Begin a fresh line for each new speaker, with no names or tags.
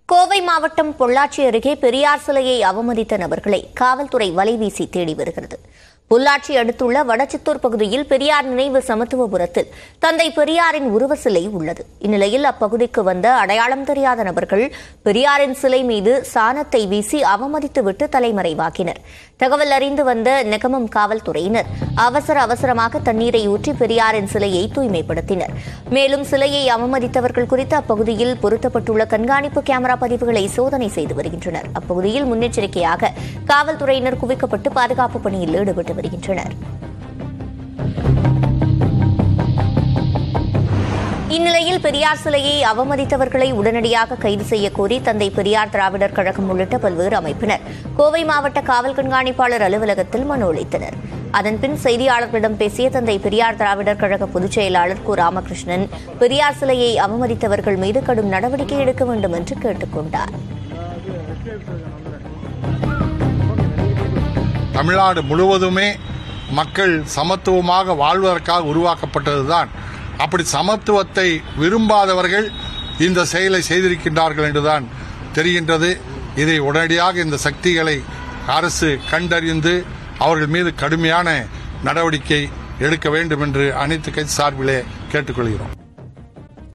கோவை மாவட்டம் பொள்ளாச்சி அருகே பெரியார் சிலையை அவமதித்த நபர்களை காவல்துறை வலைவீசி தேடி வருகிறது பொள்ளாச்சி அடுத்துள்ள வடச்சித்தூர் பகுதியில் பெரியார் நினைவு சமத்துவபுரத்தில் தந்தை பெரியாரின் உருவ சிலை உள்ளது இந்நிலையில் அப்பகுதிக்கு வந்த அடையாளம் தெரியாத நபர்கள் பெரியாரின் சிலை மீது சாணத்தை வீசி அவமதித்துவிட்டு தலைமறைவாக்கினர் தகவல் அறிந்து வந்த நெகமம் காவல்துறையினர் அவசர அவசரமாக தண்ணீரை ஊற்றி பெரியாரின் சிலையை தூய்மைப்படுத்தினர் மேலும் சிலையை அவமதித்தவர்கள் குறித்து அப்பகுதியில் பொருத்தப்பட்டுள்ள கண்காணிப்பு கேமரா பதிவுகளை சோதனை செய்து வருகின்றனர் அப்பகுதியில் முன்னெச்சரிக்கையாக காவல்துறையினர் குவிக்கப்பட்டு பாதுகாப்பு பணியில் ஈடுபட்டு வருகின்றனர் இந்நிலையில் பெரியார் சிலையை அவமதித்தவர்களை உடனடியாக கைது செய்ய கோரி தந்தை பெரியார் திராவிடர் கழகம் உள்ளிட்ட பல்வேறு அமைப்பினர் கோவை மாவட்ட காவல் கண்காணிப்பாளர் அலுவலகத்தில் மனு அளித்தனர் அதன்பின் செய்தியாளர்களிடம் பேசிய தந்தை பெரியார் திராவிடர் கழக பொதுச் செயலாளர் கு ராமகிருஷ்ணன் பெரியார் சிலையை அவமதித்தவர்கள் மீது கடும் நடவடிக்கை எடுக்க வேண்டும் என்று கேட்டுக் கொண்டார்
தமிழ்நாடு முழுவதுமே மக்கள் சமத்துவமாக வாழ்வதற்காக உருவாக்கப்பட்டதுதான் அப்படி சமத்துவத்தை விரும்பாதவர்கள் இந்த செயலை செய்திருக்கின்றார்கள் என்றுதான் தெரிகின்றது இதை உடனடியாக இந்த சக்திகளை அரசு கண்டறிந்து அவர்கள் மீது கடுமையான நடவடிக்கை எடுக்க வேண்டும் என்று அனைத்து கட்சி சார்பிலே கேட்டுக்கொள்கிறோம்